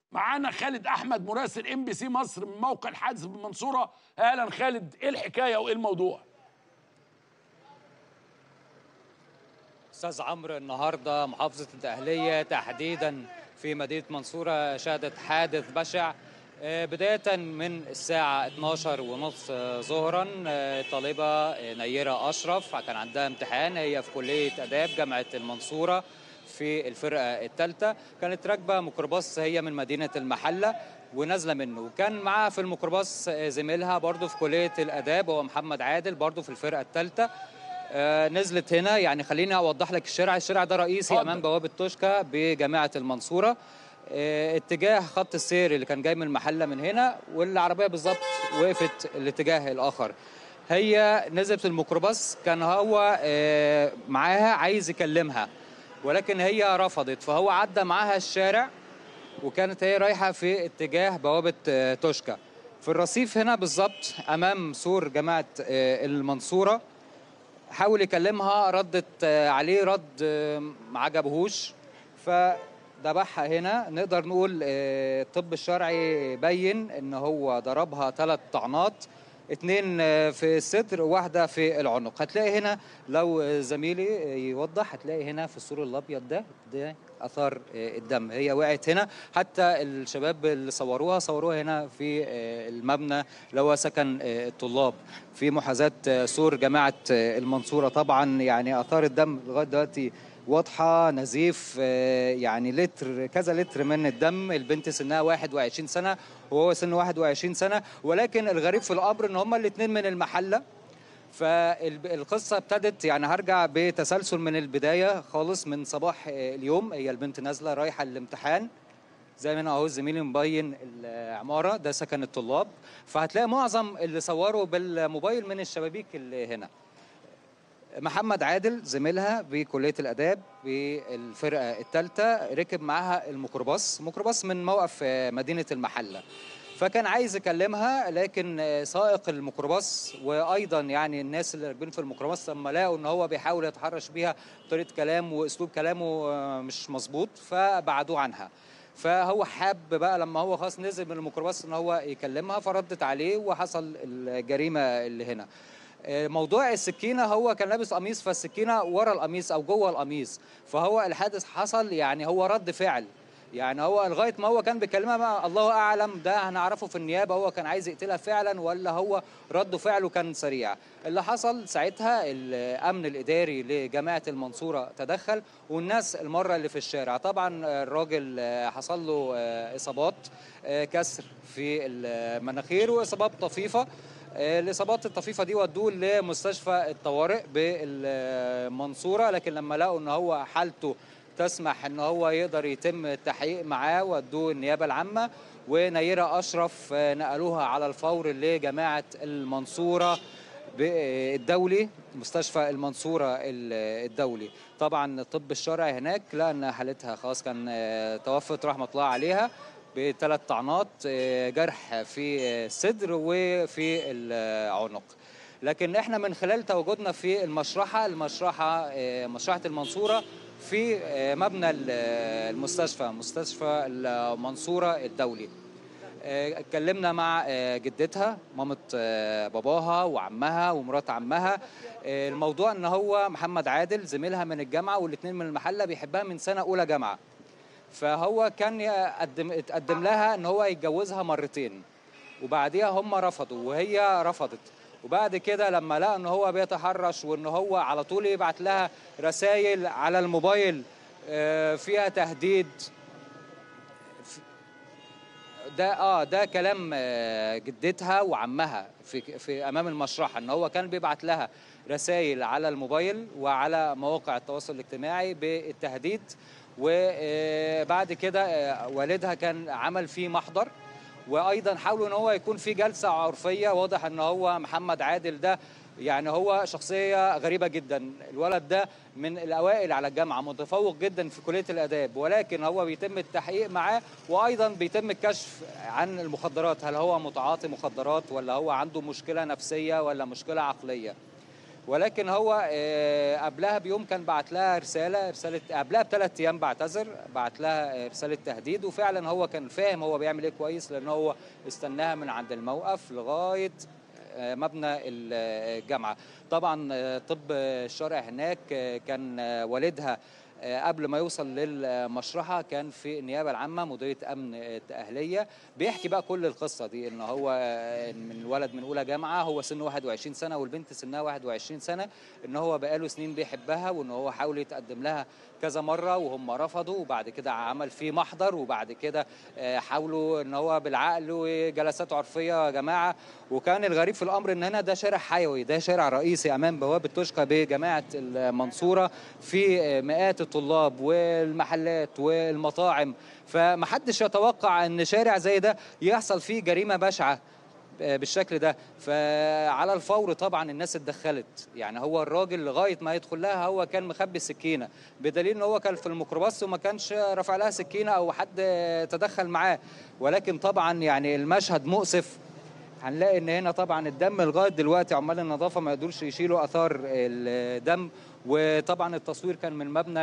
معانا خالد احمد مراسل ام بي سي مصر من موقع الحادث بالمنصوره اهلا خالد ايه الحكايه وايه الموضوع استاذ عمرو النهارده محافظه الاهليه تحديدا في مدينه منصوره شهدت حادث بشع آه، بدايه من الساعه 12 ونص ظهرا آه، طالبه آه، نيره اشرف كان عندها امتحان هي في كليه اداب جامعه المنصوره في الفرقه الثالثه كانت راكبه ميكروباص هي من مدينه المحله ونازله منه وكان معاها في الميكروباص زميلها برضه في كليه الاداب هو محمد عادل برضه في الفرقه الثالثه آه، نزلت هنا يعني خليني اوضح لك الشارع الشارع ده رئيسي اتفضل. امام بوابه توشكا بجامعه المنصوره آه، اتجاه خط السير اللي كان جاي من المحله من هنا والعربيه بالظبط وقفت الاتجاه الاخر هي نزلت الميكروباص كان هو آه، معاها عايز يكلمها ولكن هي رفضت فهو عدى معاها الشارع وكانت هي رايحه في اتجاه بوابه آه، توشكا في الرصيف هنا بالظبط امام سور جامعه آه، المنصوره حاول يكلمها ردت آه، عليه رد آه، ما عجبهوش فذبحها هنا نقدر نقول آه، الطب الشرعي بين ان هو ضربها ثلاث طعنات اتنين آه، في الصدر وواحده في العنق هتلاقي هنا لو آه، زميلي آه، يوضح هتلاقي هنا في السور الابيض ده ده اثار آه، الدم هي وقعت هنا حتى الشباب اللي صوروها صوروها هنا في آه، المبنى اللي هو سكن آه، الطلاب في محاذاه آه، سور جامعه آه، المنصوره طبعا يعني اثار الدم لغايه دلوقتي واضحه نزيف آه، يعني لتر كذا لتر من الدم البنت سنها 21 سنه وهو سنه 21 سنه ولكن الغريب في الامر ان هما الاثنين من المحله فالقصه ابتدت يعني هرجع بتسلسل من البدايه خالص من صباح آه، اليوم هي البنت نازله رايحه الامتحان زي ما انا اهو زميلي مبين العماره ده سكن الطلاب فهتلاقي معظم اللي صوروا بالموبايل من الشبابيك اللي هنا محمد عادل زميلها بكليه الاداب بالفرقه الثالثه ركب معاها الميكروباص ميكروباص من موقف آه، مدينه المحله فكان عايز يكلمها لكن آه، سائق الميكروباص وايضا يعني الناس اللي راكبين في الميكروباص لما لقوا ان هو بيحاول يتحرش بيها طريقه كلام واسلوب كلامه آه، مش مظبوط فبعدوه عنها فهو حاب بقى لما هو خلاص نزل من الميكروباص ان هو يكلمها فردت عليه وحصل الجريمه اللي هنا آه، موضوع السكينه هو كان لابس قميص فالسكينه ورا القميص او جوه القميص فهو الحادث حصل يعني هو رد فعل يعني هو لغايه ما هو كان بيكلمها بقى الله اعلم ده هنعرفه في النيابه هو كان عايز يقتلها فعلا ولا هو رد فعله كان سريع اللي حصل ساعتها الامن الاداري لجامعه المنصوره تدخل والناس المره اللي في الشارع طبعا الراجل آه، حصل له آه، اصابات آه، كسر في المناخير واصابات طفيفه آه، الاصابات الطفيفه دي ودوه لمستشفى الطوارئ بالمنصوره لكن لما لقوا ان هو حالته تسمح ان هو يقدر يتم التحقيق معاه ودوه النيابه العامه ونيره اشرف آه، نقلوها على الفور لجماعه المنصوره الدولي مستشفى المنصورة ال- الدولي طبعا الطب الشرعي هناك لقى ان حالتها خلاص كان آه، توفت رحمة الله عليها بثلاث طعنات آه، جرح في الصدر وفي العنق لكن احنا من خلال تواجدنا في المشرحة المشرحة آه، مشرحة المنصورة في آه، مبنى ال- المستشفى مستشفى المنصورة الدولي آه، اتكلمنا مع آه، جدتها مامة آه، باباها وعمها ومرات عمها آه، الموضوع ان هو محمد عادل زميلها من الجامعه والاثنين من المحله بيحبها من سنه اولى جامعه فهو كان يقدم اتقدم لها ان هو يتجوزها مرتين وبعديها هم رفضوا وهي رفضت وبعد كده لما لقى ان هو بيتحرش وان هو على طول يبعت لها رسائل على الموبايل آه، فيها تهديد ده اه ده كلام آه، جدتها وعمها في في امام المشرحه ان هو كان بيبعت لها رسائل على الموبايل وعلى مواقع التواصل الاجتماعي بالتهديد وبعد كده آه، والدها كان عمل فيه محضر وايضا حاولوا ان هو يكون في جلسه عرفيه واضح ان هو محمد عادل ده يعني هو شخصيه غريبه جدا الولد ده من الاوائل على الجامعه متفوق جدا في كليه الاداب ولكن هو بيتم التحقيق معاه وايضا بيتم الكشف عن المخدرات هل هو متعاطي مخدرات ولا هو عنده مشكله نفسيه ولا مشكله عقليه ولكن هو آه، قبلها بيوم كان بعت لها رساله رساله قبلها بثلاث ايام بعتذر بعت لها آه، رساله تهديد وفعلا هو كان فاهم هو بيعمل ايه كويس لان هو استناها من عند الموقف لغايه آه، مبنى الجامعه طبعا آه، طب الشرع هناك آه، كان آه، والدها آه، قبل ما يوصل للمشرحه كان في النيابه العامه مديريه امن التاهليه بيحكي بقى كل القصه دي ان هو آه، من ولد من اولى جامعه هو سنه 21 سنه والبنت سنها 21 سنه ان هو بقاله سنين بيحبها وان هو حاول يتقدم لها كذا مره وهم رفضوا وبعد كده عمل فيه محضر وبعد كده آه، حاولوا ان هو بالعقل وجلسات عرفيه يا جماعه وكان الغريب في الامر ان هنا ده شارع حيوي ده شارع رئيسي امام بوابه تشقى بجامعه المنصوره في آه، مئات الطلاب والمحلات والمطاعم فمحدش يتوقع ان شارع زي ده يحصل فيه جريمه بشعه بالشكل ده فعلى الفور طبعا الناس اتدخلت يعني هو الراجل لغايه ما يدخل لها هو كان مخبي سكينه بدليل ان هو كان في الميكروباص وما كانش رافع لها سكينه او حد تدخل معاه ولكن طبعا يعني المشهد مؤسف هنلاقي ان هنا طبعا الدم لغايه دلوقتي عمال النظافه ما يقدروش يشيلوا اثار الدم وطبعا التصوير كان من مبنى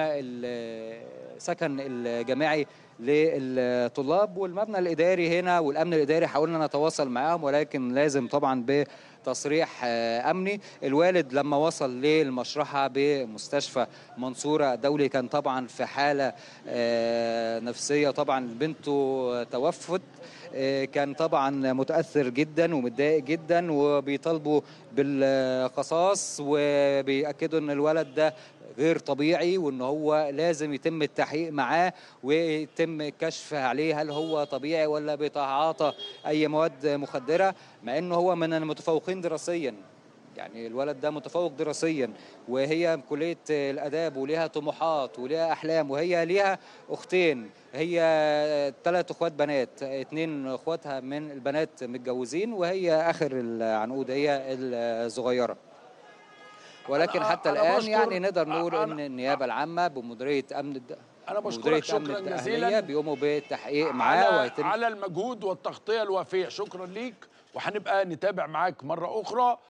السكن الجامعي للطلاب والمبنى الاداري هنا والامن الاداري حاولنا نتواصل معاهم ولكن لازم طبعا بتصريح آه، امني الوالد لما وصل للمشرحه بمستشفى منصوره دولي كان طبعا في حاله آه، نفسيه طبعا بنته توفت آه، كان طبعا متاثر جدا ومتضايق جدا وبيطالبوا بالقصاص وبيأكدوا ان الولد ده غير طبيعي وان هو لازم يتم التحقيق معاه ويتم الكشف عليه هل هو طبيعي ولا بيتعاطى اي مواد مخدره مع انه هو من المتفوقين دراسيا يعني الولد ده متفوق دراسيا وهي كليه الاداب وليها طموحات وليها احلام وهي ليها اختين هي ثلاث اخوات بنات اتنين اخواتها من البنات متجوزين وهي اخر العنقود هي الصغيره ولكن أنا- حتى أنا الان بشكر- يعني نقدر نقول أنا- ان النيابه العامه بمديريه امن الد... أنا بشكرك مديرية شكراً أمن التأهلية جزيلاً بيقوموا بالتحقيق معاه على, وهيتم على المجهود والتغطيه الوافيه شكرا ليك وهنبقى نتابع معاك مره اخرى